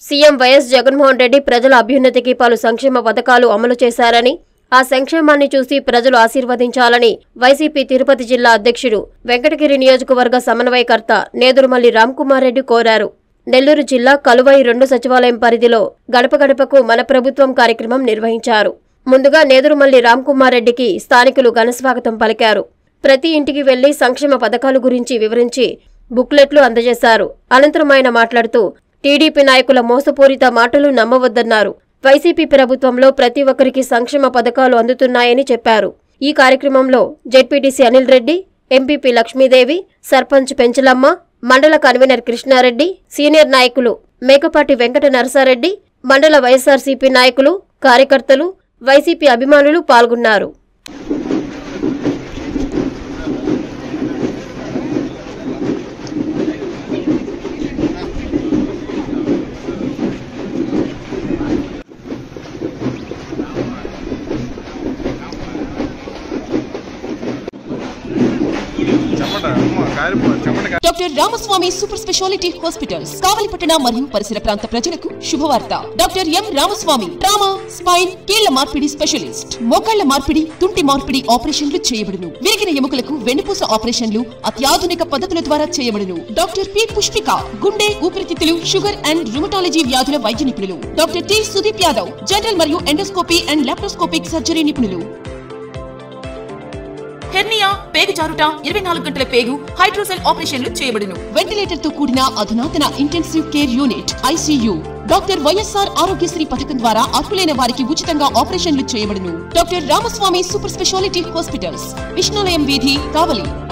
CM YS Jaganmohan Reddy ప్రజల అభ్యున్నతికి పలు సంక్షేమ పథకాలు అమలు చేశారని ఆ సంక్షేమాన్ని చూసి ప్రజలు ఆశీర్వదించాలని వైసీపీ తిరుపతి జిల్లా అధ్యక్షుడు వెంకటగిరి నియోజకవర్గ సమన్వయకర్త నేదురుమల్లి రామ్కుమార్ రెడ్డి కోరారు నెల్లూరు జిల్లా కలువై రెండు సచివాలయం పరిధిలో గడప గడపకు మన ప్రభుత్వం కార్యక్రమం నిర్వహించారు ముందుగా నేదురుమల్లి రామ్కుమార్ రెడ్డికి స్థానికులు ఘనస్వాగతం పలికారు ప్రతి ఇంటికి వెళ్లి సంక్షేమ పథకాల గురించి వివరించి బుక్లెట్లు అందజేశారు అనంతరం ఆయన మాట్లాడుతూ టీడీపీ నాయకుల మోసపూరిత మాటలు నమ్మవద్దన్నారు వైసీపీ ప్రభుత్వంలో ప్రతి ఒక్కరికి సంక్షేమ పథకాలు అందుతున్నాయని చెప్పారు ఈ కార్యక్రమంలో జెడ్పీటీసీ అనిల్ రెడ్డి ఎంపీపీ లక్ష్మీదేవి సర్పంచ్ పెంచలమ్మ మండల కన్వీనర్ కృష్ణారెడ్డి సీనియర్ నాయకులు మేకపాటి వెంకట నరసారెడ్డి మండల వైఎస్ఆర్సీపీ నాయకులు కార్యకర్తలు వైసీపీ అభిమానులు పాల్గొన్నారు చెమట అమ్మ కారిపో చెమట కారి- doctor Ramaswamy super speciality hospitals కావలిపట్టణ మరియు పరిసర ప్రాంత ప్రజలకు శుభవార్త doctor M Ramaswamy trauma spine కీళ్ల మార్పిడి స్పెషలిస్ట్ మోకాళ్ల మార్పిడి తుంటి మార్పిడి ఆపరేషన్లు చేయబడును విరిగిన ఎముకలకు వెన్నుపూస ఆపరేషన్లు అత్యాధునిక పద్ధతుల ద్వారా చేయబడును డాక్టర్ పి పుష్పిక గుండె ఊపిరితిత్తులు షుగర్ అండ్ రుమటాలజీ వ్యాధుల వైద్య నిపుణులు doctor T Sudeep Yadav general మరియు ఎండోస్కోపీ అండ్ లాప్రోస్కోపిక్ సర్జరీ నిపుణులు హెర్నియా పేగు జారుట ఇరవై నాలుగు గంటల పేగు హైడ్రోసెల్ ఆపరేషన్లు చేయబడును వెంటిలేటర్ తో కూడిన అధునాతన intensive care unit ICU doctor YSR Aarogyasri పథకం ద్వారా అర్హులైన వారికి ఉచితంగా ఆపరేషన్లు చేయబడును doctor Ramaswamy super speciality hospitals Vishnulayam వీధి కావలి